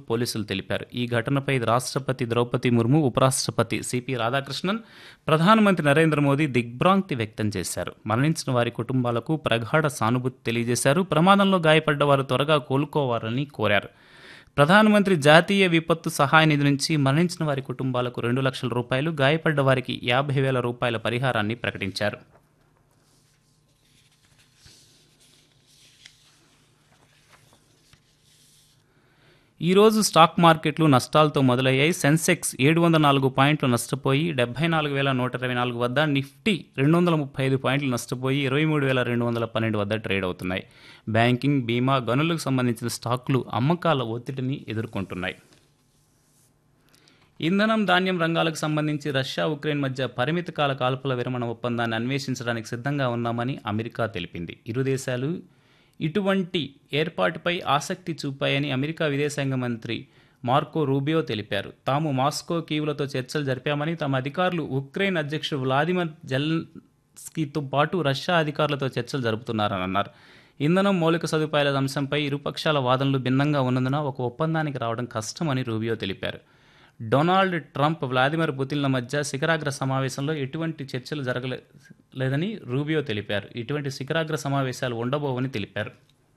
పోలీసులు తెలిపారు ఈ ఘటనపై రాష్ట్రపతి ద్రౌపది ముర్ము ఉపరాష్ట్రపతి సిపి రాధాకృష్ణన్ ప్రధానమంత్రి నరేంద్ర మోదీ దిగ్భ్రాంతి వ్యక్తం చేశారు మరణించిన వారి కుటుంబాలకు ప్రగాఢ సానుభూతి తెలియజేశారు ప్రమాదంలో గాయపడ్డ వారు త్వరగా కోలుకోవాలని కోరారు ప్రధానమంత్రి జాతీయ విపత్తు సహాయ నిధి నుంచి మరణించిన వారి కుటుంబాలకు రెండు లక్షల రూపాయలు గాయపడ్డ వారికి యాభై వేల రూపాయల పరిహారాన్ని ప్రకటించారు ఈ రోజు స్టాక్ మార్కెట్లు నష్టాలతో మొదలయ్యాయి సెన్సెక్స్ ఏడు వందల నాలుగు పాయింట్లు నష్టపోయి డెబ్బై నాలుగు వేల నూట ఇరవై నాలుగు వద్ద నిఫ్టీ రెండు వందల ముప్పై ఐదు పాయింట్లు నష్టపోయి ఇరవై మూడు వేల రెండు వందల పన్నెండు వద్ద ట్రేడ్ అవుతున్నాయి బ్యాంకింగ్ బీమా గనులకు సంబంధించిన స్టాక్లు అమ్మకాల ఒత్తిడిని ఎదుర్కొంటున్నాయి ఇంధనం ధాన్యం రంగాలకు సంబంధించి రష్యా ఉక్రెయిన్ మధ్య పరిమిత కాల కాల్పుల విరమణ ఒప్పందాన్ని అన్వేషించడానికి సిద్ధంగా ఉన్నామని అమెరికా తెలిపింది ఇరు దేశాలు ఇటువంటి ఏర్పాటుపై ఆసక్తి చూపాయని అమెరికా విదేశాంగ మంత్రి మార్కో రూబియో తెలిపారు తాము మాస్కో కీవులతో చర్చలు జరిపామని తమ అధికారులు ఉక్రెయిన్ అధ్యక్షుడు వ్లాదిమిర్ జెల్స్కీతో పాటు రష్యా అధికారులతో చర్చలు జరుపుతున్నారని అన్నారు ఇంధనం మౌలిక సదుపాయాల అంశంపై ఇరుపక్షాల వాదనలు భిన్నంగా ఉన్నందున ఒక ఒప్పందానికి రావడం కష్టమని రూబియో తెలిపారు డొనాల్డ్ ట్రంప్ వ్లాదిమిర్ పుతిన్ల మధ్య శిఖరాగ్ర సమావేశంలో ఎటువంటి చర్చలు జరగలేదని రూబియో తెలిపారు ఇటువంటి శిఖరాగ్ర సమావేశాలు ఉండబోవని తెలిపారు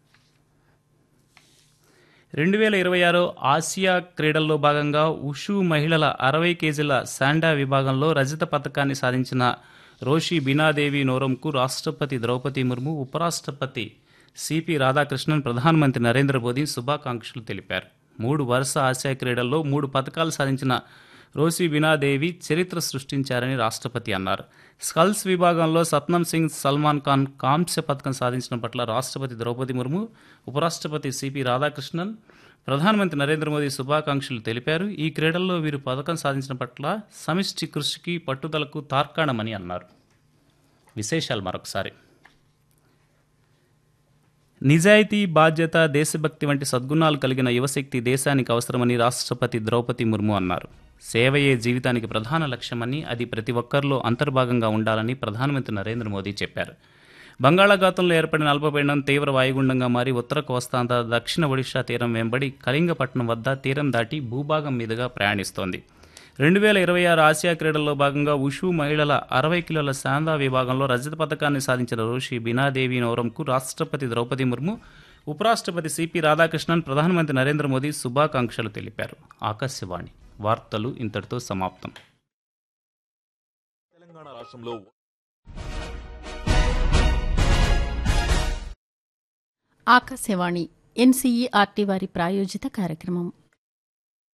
రెండు వేల ఇరవై ఆరు ఆసియా క్రీడల్లో భాగంగా ఉషు మహిళల అరవై కేజీల శాండా విభాగంలో రజత పథకాన్ని సాధించిన రోషి బీనాదేవి నోరంకు రాష్ట్రపతి ద్రౌపది ముర్ము ఉపరాష్ట్రపతి సిపి రాధాకృష్ణన్ ప్రధానమంత్రి నరేంద్ర మోదీ శుభాకాంక్షలు తెలిపారు మూడు వరుస ఆసియా క్రీడల్లో మూడు పథకాలు సాధించిన రోసి బీనాదేవి చరిత్ర సృష్టించారని రాష్ట్రపతి అన్నారు స్కల్స్ విభాగంలో సత్నం సింగ్ సల్మాన్ ఖాన్ కాంస్య పథకం సాధించిన పట్ల రాష్ట్రపతి ద్రౌపది ముర్ము ఉపరాష్ట్రపతి సిపి రాధాకృష్ణన్ ప్రధానమంత్రి నరేంద్ర మోదీ శుభాకాంక్షలు తెలిపారు ఈ క్రీడల్లో వీరు పథకం సాధించిన పట్ల సమిష్టి కృషికి పట్టుదలకు తార్కాణమని అన్నారు విశేషాలు మరొకసారి నిజాయితీ బాధ్యత దేశభక్తి వంటి సద్గుణాలు కలిగిన యువశక్తి దేశానికి అవసరమని రాష్ట్రపతి ద్రౌపది ముర్ము అన్నారు సేవయే జీవితానికి ప్రధాన లక్ష్యమని అది ప్రతి ఒక్కరిలో అంతర్భాగంగా ఉండాలని ప్రధానమంత్రి నరేంద్ర మోదీ చెప్పారు బంగాళాఖాతంలో ఏర్పడిన అల్పపీడనం తీవ్ర వాయుగుండంగా మారి ఉత్తర కోస్తాంధ్ర దక్షిణ ఒడిషా తీరం వెంబడి కళింగపట్నం వద్ద తీరం దాటి భూభాగం మీదుగా ప్రయాణిస్తోంది రెండు వేల ఇరవై ఆరు ఆసియా క్రీడల్లో భాగంగా ఉషు మహిళల అరవై కిలోల శాందా విభాగంలో రజత పథకాన్ని సాధించిన రోషి బీనాదేవి నోరంకు రాష్ట్రపతి ద్రౌపది ముర్ము ఉపరాష్ట్రపతి సిపి రాధాకృష్ణన్ ప్రధానమంత్రి నరేంద్ర మోదీ శుభాకాంక్షలు తెలిపారు ఆకాశవాణి వార్తలు ఇంతటితో సమాప్తం తెలంగాణ రాష్ట్రంలో ఆకాశవాణి ఎన్సీఈఆర్టీ వారి ప్రాయోజిత కార్యక్రమం